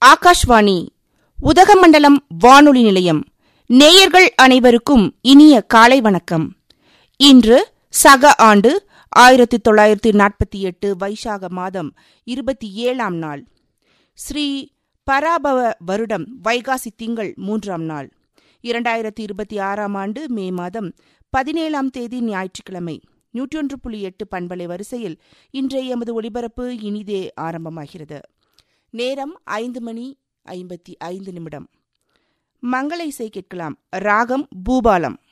ஆகாஷ்வாணி உதகமண்டலம் வானொலி நிலையம் நேயர்கள் அனைவருக்கும் இனிய காலை வணக்கம் இன்று சக ஆண்டு ஆயிரத்தி தொள்ளாயிரத்தி நாற்பத்தி எட்டு வைசாக மாதம் இருபத்தி ஏழாம் நாள் ஸ்ரீ பராபவ வருடம் வைகாசி திங்கள் மூன்றாம் நாள் இரண்டாயிரத்தி இருபத்தி ஆறாம் ஆண்டு மே மாதம் பதினேழாம் தேதி ஞாயிற்றுக்கிழமை நூற்றொன்று புள்ளி எட்டு பண்பலை வரிசையில் இன்றைய எமது ஒலிபரப்பு இனிதே ஆரம்பமாகிறது நேரம் ஐந்து மணி ஐம்பத்தி ஐந்து நிமிடம் மங்கள இசை கேட்கலாம் ராகம் பூபாலம்